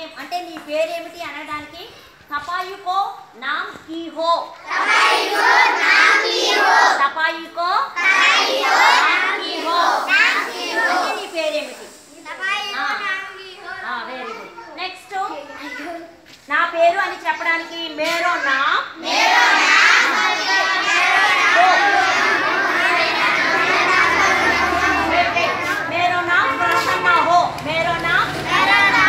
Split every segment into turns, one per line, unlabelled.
name అంటే నీ పేరేమిటి అనడానికి తపాయుకో నామ్ కీ హో తపాయుకో నామ్ కీ హో అంటే నీ పేరేమిటి వెరీ గుడ్ నెక్స్ట్ నా పేరు అని చెప్పడానికి మేరో నా మేరో నా ప్రసన్న హో మేరో నా మేరో నా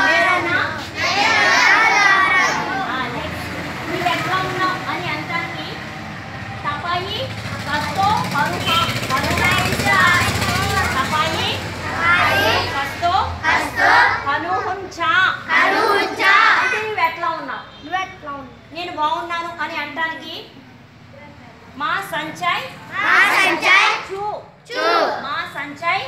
నెక్స్ట్ నువ్వు ఎట్లా ఉన్నావు అని అంటానికి తపాయి కస్తో పరుహా పరుహా తపాయి కస్తో కనుహుంచా అంటే నువ్వు ఎట్లా ఉన్నావు నేను బాగున్నాను అని అంటానికి మా సంచయ్ చూ మా సంచయ్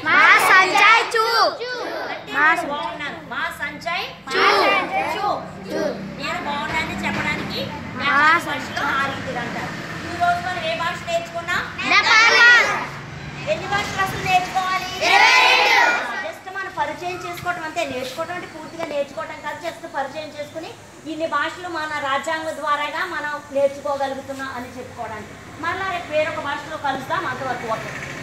అంటే నేను బాగున్నాను మా సంచయ్ చూ నేను బాగున్నానని చెప్పడానికి నేపాల్ భాషలో ఆ రీతిగా అంటారు ఈ రోజు మనం ఏ భాష నేర్చుకున్నాం ఎన్ని భాషలు అసలు నేర్చుకోవాలి జస్ట్ మనం పరిచయం చేసుకోవటం అంతే నేర్చుకోవటం అంటే పూర్తిగా నేర్చుకోవటం కాదు జస్ట్ పరిచయం చేసుకుని ఇన్ని భాషలు మన రాజ్యాంగం ద్వారాగా మనం నేర్చుకోగలుగుతున్నాం అని చెప్పుకోవడానికి మళ్ళీ రేపు వేరొక భాషలో కలుద్దాం అంతవరకు ఓకే